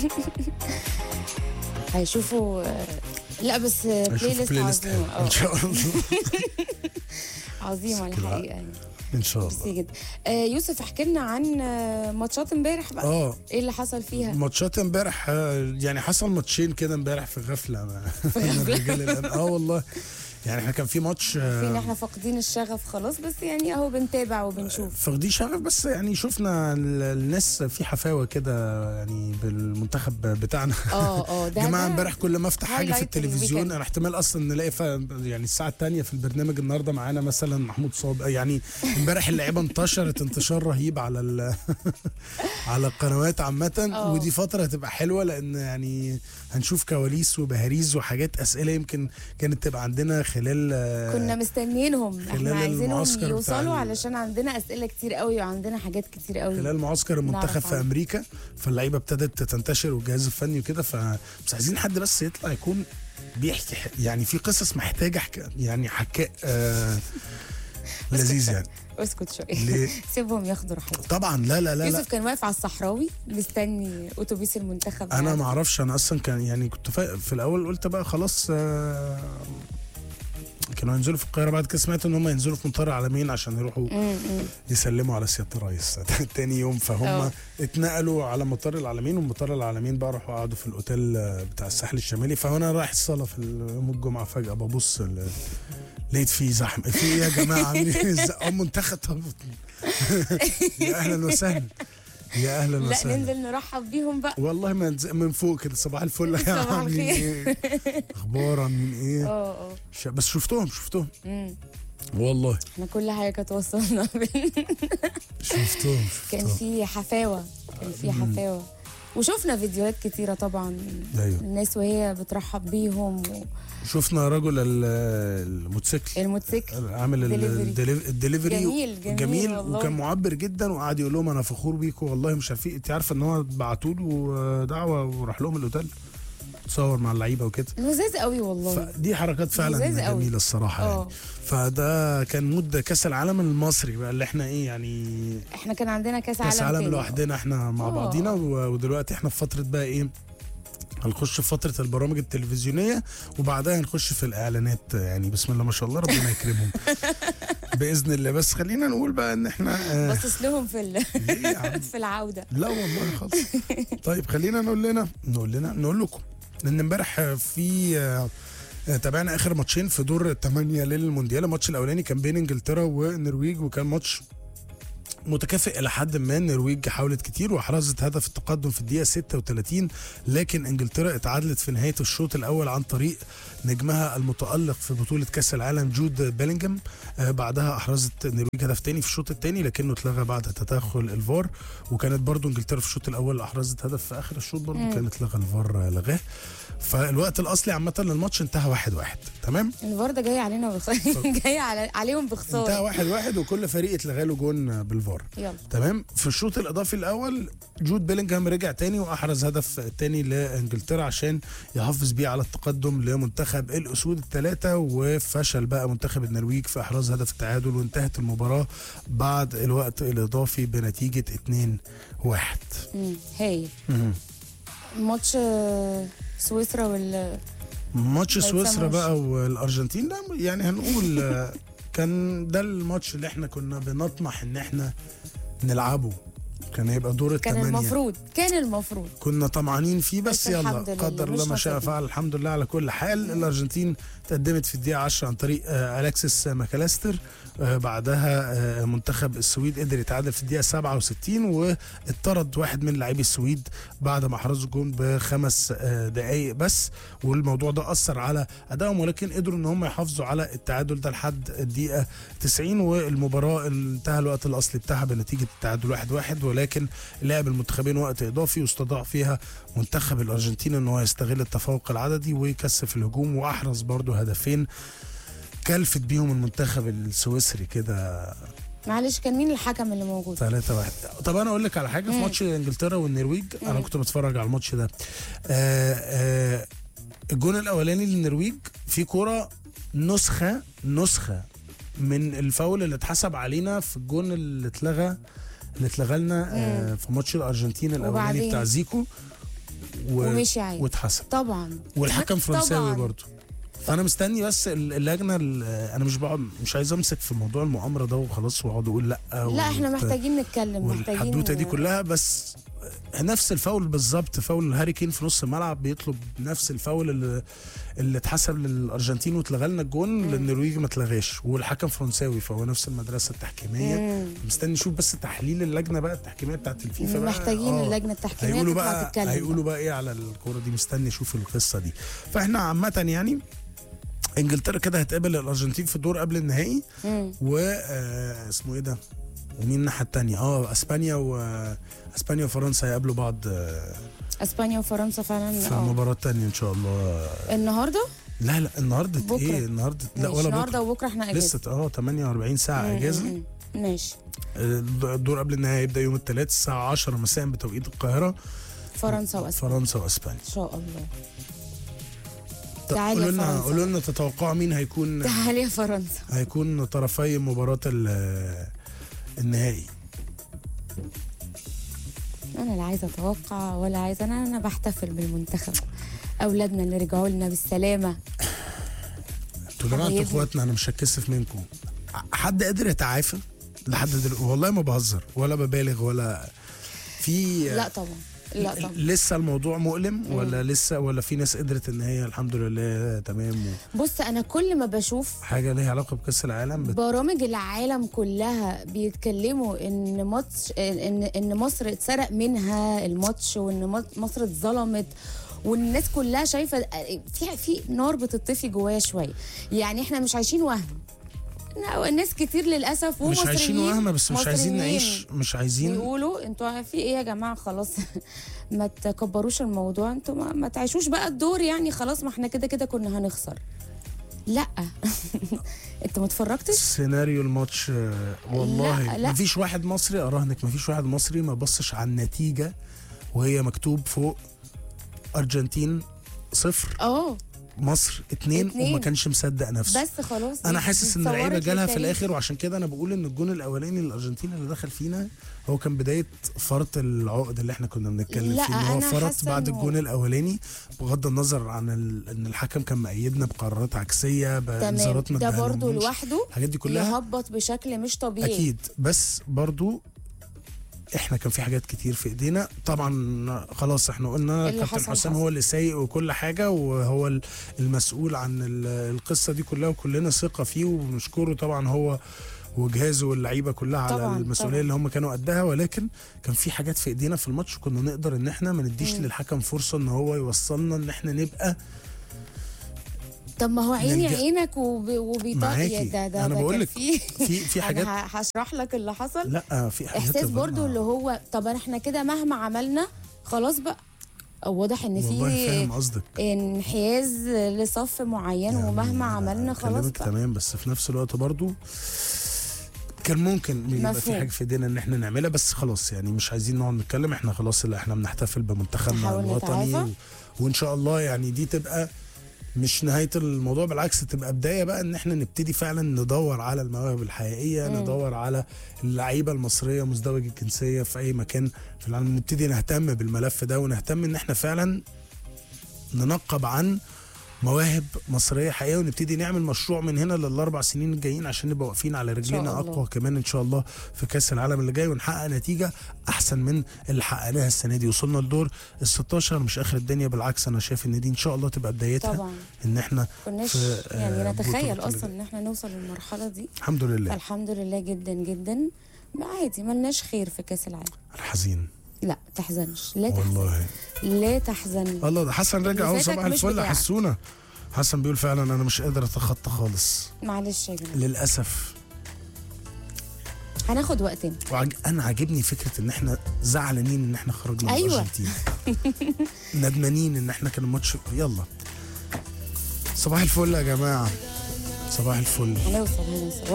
هيشوفوا آه، لا بس آه، بلاي هنشوف ليست بلاي ليست عظيمه حلو. ان اه شاء الله عظيمه شكرا. الحقيقه يعني ان شاء ميرسي الله جدا آه، يوسف احكي لنا عن آه، ماتشات امبارح بقى اه ايه اللي حصل فيها ماتشات امبارح آه، يعني حصل ماتشين كده امبارح في غفله من الرجال الآن. اه والله يعني احنا كان في ماتش آه، فين احنا فاقدين الشغف خلاص بس يعني اهو بنتابع وبنشوف فقدي شغف بس يعني شفنا ال- الناس في حفاوه كده يعني بالمنتخب بتاعنا اه اه ده جماعه ده امبارح كل ما افتح حاجه في highlight التلفزيون الويكند. انا احتمال اصلا نلاقي ف... يعني الساعه الثانيه في البرنامج النهارده معانا مثلا محمود صابر يعني امبارح اللعيبه انتشرت انتشار رهيب على ال... على القنوات عامه اه. ودي فتره هتبقى حلوه لان يعني هنشوف كواليس وبهاريز وحاجات اسئله يمكن كانت تبقى عندنا خلال آه، كنا مستنيينهم احنا خلال عايزينهم المعسكر بتاع يوصلوا ال- علشان عندنا اسئله كتير قوي وعندنا حاجات كتير قوي خلال معسكر المنتخب نعرف في عنه. امريكا فاللعيبه ابتدت تنتشر والجهاز الفني وكده ف بس عايزين حد بس يطلع يكون بيحكي ح- يعني في قصص محتاجه حك... يعني حكاء آه لذيذ يعني اسكت شويه ليه؟ سيبهم ياخدوا راحتهم طبعا لا لا لا, لا. يوسف كان واقف على الصحراوي مستني اتوبيس المنتخب انا يعني. ما اعرفش انا اصلا كان يعني كنت فا... في الاول قلت بقى خلاص آه كانوا هينزلوا في القاهره بعد كده سمعت ان هم ينزلوا في مطار العالمين عشان يروحوا م- م. يسلموا على سياده الرئيس تاني يوم فهم اه. اتنقلوا على مطار العالمين ومطار العالمين بقى راحوا قعدوا في الاوتيل آه، بتاع الساحل الشمالي فانا رايح الصاله في يوم الجمعه فجاه ببص ال- لقيت في زحمه في ايه يا جماعه عاملين ايه إزاي؟ اه منتخب طب يا اهلا وسهلا يا اهلا لا وسهلا ننزل نرحب بيهم بقى والله ما نز- من فوق كده صباح الفل يا صباح عاملين الخير. ايه اخبار عاملين ايه اه اه ش- بس شفتهم شفتهم مم. والله احنا كل حاجه كانت وصلنا شفتهم كان شفتهم في حفاوه كان في حفاوه وشفنا فيديوهات كتيره طبعا ايوه الناس وهي بترحب بيهم شفنا رجل ال- الموتوسيكل والموتوسيكل عامل ال- دليفري. الدليف- الدليفري جميل جميل, جميل والله. وكان معبر جدا وقعد يقول لهم انا فخور بيكم والله مش عارفين انت عارفه ان هو بعتوا له دعوه وراح لهم الاوتيل تصور مع اللعيبه وكده لذيذ قوي والله فدي حركات فعلا لذيذ قوي. جميله الصراحه اه يعني فده كان مود كاس العالم المصري بقى اللي احنا ايه يعني احنا كان عندنا كاس عالم كاس عالم تاني. لوحدنا احنا مع آه. بعضينا و- ودلوقتي احنا في فتره بقى ايه هنخش في فترة البرامج التلفزيونية وبعدها هنخش في الإعلانات يعني بسم الله ما شاء الله ربنا يكرمهم بإذن الله بس خلينا نقول بقى إن إحنا آه باصص لهم في ال... ليه يا عم؟ في العوده لا والله خالص طيب خلينا نقول لنا نقول لنا نقول لكم لان امبارح في آه، آه، تابعنا اخر ماتشين في دور الثمانيه للمونديال الماتش الاولاني كان بين انجلترا والنرويج وكان ماتش متكافئ الى حد ما النرويج حاولت كتير واحرزت هدف التقدم في الدقيقه 36 لكن انجلترا اتعادلت في نهايه الشوط الاول عن طريق نجمها المتالق في بطوله كاس العالم جود بيلينجهام آه، بعدها احرزت النرويج هدف تاني في الشوط الثاني لكنه اتلغى بعد تدخل الفار وكانت برضو انجلترا في الشوط الاول احرزت هدف في اخر الشوط برضو مم. كانت لغى الفار آه، لغاه فالوقت الاصلي عامه للماتش انتهى واحد واحد تمام الفار ده جاي علينا بخ... جاي على... عليهم انتهى بخساره واحد واحد وكل فريق اتلغى له جون آه، بالفار يلا تمام في الشوط الاضافي الاول جود بيلينجهام رجع تاني واحرز هدف تاني لانجلترا عشان يحافظ بيه على التقدم لمنتخب الاسود الثلاثه وفشل بقى منتخب النرويج في احراز هدف التعادل وانتهت المباراه بعد الوقت الاضافي بنتيجه 2 1 مم. هايل ماتش آه، سويسرا وال ماتش ما سويسرا يتسموش. بقى والارجنتين ده يعني هنقول آه، كان ده الماتش اللي احنا كنا بنطمح ان احنا نلعبه كان هيبقى دور كان الثمانيه المفروض كان المفروض كنا طمعانين فيه بس, بس يلا الحمد لله، قدر الله مش ما شاء نصيب. فعل الحمد لله على كل حال الارجنتين تقدمت في الدقيقه 10 عن طريق آه الكسيس ماكاليستر آه بعدها آه منتخب السويد قدر يتعادل في الدقيقه 67 واطرد واحد من لاعبي السويد بعد ما احرزوا جون بخمس آه دقائق بس والموضوع ده اثر على ادائهم ولكن قدروا ان هم يحافظوا على التعادل ده لحد الدقيقه 90 والمباراه انتهى الوقت الاصلي بتاعها بنتيجه التعادل 1 1 ولكن لعب المنتخبين وقت اضافي واستطاع فيها منتخب الارجنتين ان هو يستغل التفوق العددي ويكثف الهجوم واحرز برضه هدفين كلفت بيهم المنتخب السويسري كده معلش كان مين الحكم اللي موجود 3 1 طب انا اقول لك على حاجه في مم. ماتش انجلترا والنرويج انا مم. كنت بتفرج على الماتش ده آه آه الجون الاولاني للنرويج في كوره نسخه نسخه من الفاول اللي اتحسب علينا في الجون اللي اتلغى اللي اتلغى لنا آه في ماتش الارجنتين الاولاني وبعدين؟ بتاع زيكو و... ومشي عادي واتحسب طبعا والحكم فرنساوي طبعاً. برضه فانا مستني بس ال- اللجنه ال- انا مش بقعد مش عايز امسك في موضوع المؤامره ده وخلاص واقعد اقول لا لا احنا وت- محتاجين نتكلم محتاجين والحدوته دي كلها بس نفس الفاول بالظبط فاول هاري كين في نص الملعب بيطلب نفس الفاول اللي اللي اتحسب للارجنتين واتلغى لنا الجون للنرويج ما اتلغاش والحكم فرنساوي فهو نفس المدرسه التحكيميه مم. مستني اشوف بس تحليل اللجنه بقى التحكيميه بتاعت الفيفا بقى محتاجين آه. اللجنه التحكيميه هيقولوا تطلع بقى تتكلم هيقولوا بقى ايه على الكوره دي مستني اشوف القصه دي فاحنا عامه يعني انجلترا كده هتقابل الارجنتين في الدور قبل النهائي مم. و آه، اسمه ايه ده ومين الناحيه الثانيه اه اسبانيا و اسبانيا وفرنسا هيقابلوا بعض آه، اسبانيا وفرنسا فعلا في اه المباراه الثانيه ان شاء الله النهارده لا لا النهارده بكرة. ايه النهارده لا ماشي، ولا النهارده بكره وبكره احنا اجازه لسه اه 48 ساعه مم، اجازه مم، مم. ماشي آه، الدور قبل النهائي هيبدا يوم الثلاث الساعه 10 مساء بتوقيت القاهره فرنسا واسبانيا فرنسا واسبانيا ان شاء الله طب تعالي يا قولوا لنا فرنسا. قولوا لنا تتوقعوا مين هيكون تعالي يا فرنسا هيكون طرفي مباراه ال- النهائي انا لا عايزه اتوقع ولا عايزه انا انا بحتفل بالمنتخب اولادنا اللي رجعوا لنا بالسلامه انتوا يا جماعه انتوا حبايبنا. اخواتنا انا مش هتكسف منكم حد قادر يتعافى لحد دلوقتي والله ما بهزر ولا ببالغ ولا في لا طبعا لا طبعا لسه الموضوع مؤلم ولا لسه ولا في ناس قدرت ان هي الحمد لله تمام بص انا كل ما بشوف وحاجه ليها علاقه بكاس العالم بت... برامج العالم كلها بيتكلموا ان ماتش ان ان مصر اتسرق منها الماتش وان مط- مصر اتظلمت والناس كلها شايفه في في نار بتطفي جوايا شويه يعني احنا مش عايشين وهم لا، الناس كتير للاسف مش ومصريين عايشين وهم بس مش عايزين مصريين نعيش مش عايزين بيقولوا انتوا في ايه يا جماعه خلاص ما تكبروش الموضوع انتوا ما, ما تعيشوش بقى الدور يعني خلاص ما احنا كده كده كنا هنخسر لا انت ما اتفرجتش سيناريو الماتش آه، والله لا، لا. مفيش واحد مصري اراهنك مفيش واحد مصري ما بصش على النتيجه وهي مكتوب فوق ارجنتين صفر اه مصر اتنين, اتنين. وما كانش مصدق نفسه بس خلاص انا دي- حاسس دي ان اللعيبه اتصورت جالها في للتاريخ. الاخر وعشان كده انا بقول ان الجون الاولاني للارجنتين اللي دخل فينا هو كان بدايه فرط العقد اللي احنا كنا بنتكلم لا، فيه ان هو أنا فرط حاسة بعد إنه- الجون الاولاني بغض النظر عن ال... ان الحكم كان مأيدنا بقرارات عكسيه تمام بانذارات ما ده برضو ادهالهمش. لوحده الحاجات دي كلها يهبط بشكل مش طبيعي اكيد بس برضو احنا كان في حاجات كتير في ايدينا طبعا خلاص احنا قلنا اللي كابتن حصل حسام حصل. هو اللي سايق وكل حاجه وهو ال- المسؤول عن ال- القصه دي كلها وكلنا ثقه فيه وبنشكره طبعا هو وجهازه واللعيبه كلها على طبعاً، المسؤوليه طبعاً. اللي هم كانوا قدها ولكن كان في حاجات في ايدينا في الماتش كنا نقدر ان احنا ما نديش للحكم فرصه ان هو يوصلنا ان احنا نبقى طب ما هو عيني نلجأ- عينك وب... وبيطاق معاكي. يا ده ده أنا ده بقول كان لك في في في حاجات انا ه- هشرح لك اللي حصل لا في حاجات احساس يا برضو ضنا. اللي هو طب احنا كده مهما عملنا خلاص بقى واضح ان والله في فاهم قصدك انحياز لصف معين يعني ومهما أنا عملنا خلاص أكلمك بقى تمام بس في نفس الوقت برضو كان ممكن يبقى في مفهوم. حاجه في ايدينا ان احنا نعملها بس خلاص يعني مش عايزين نقعد نتكلم احنا خلاص اللي احنا بنحتفل بمنتخبنا نحاول الوطني نتعافى. و... وان شاء الله يعني دي تبقى مش نهايه الموضوع بالعكس تبقى بدايه بقى ان احنا نبتدي فعلا ندور على المواهب الحقيقيه مم. ندور على اللعيبه المصريه مزدوج الجنسيه في اي مكان في العالم نبتدي نهتم بالملف ده ونهتم ان احنا فعلا ننقب عن مواهب مصريه حقيقيه ونبتدي نعمل مشروع من هنا للاربع سنين الجايين عشان نبقى واقفين على رجلينا الله. اقوى كمان ان شاء الله في كاس العالم اللي جاي ونحقق نتيجه احسن من اللي حققناها السنه دي وصلنا لدور ال 16 مش اخر الدنيا بالعكس انا شايف ان دي ان شاء الله تبقى بدايتها طبعا ان احنا كناش في، آه، يعني نتخيل بطولة اصلا ان احنا نوصل للمرحله دي الحمد لله فالحمد لله جدا جدا عادي ملناش خير في كاس العالم الحزين لا تحزنش لا تحزن والله لا تحزن الله ده حسن رجع اهو اللي فاتك صباح مش الفل بتاعك. حسونا حسن بيقول فعلا انا مش قادر اتخطى خالص معلش يا جماعه للاسف هناخد وقتنا وعج... انا عاجبني فكره ان احنا زعلانين ان احنا خرجنا من أيوة. الارجنتين ندمانين ان احنا كان الماتش يلا صباح الفل يا جماعه صباح الفل هنوصل هنوصل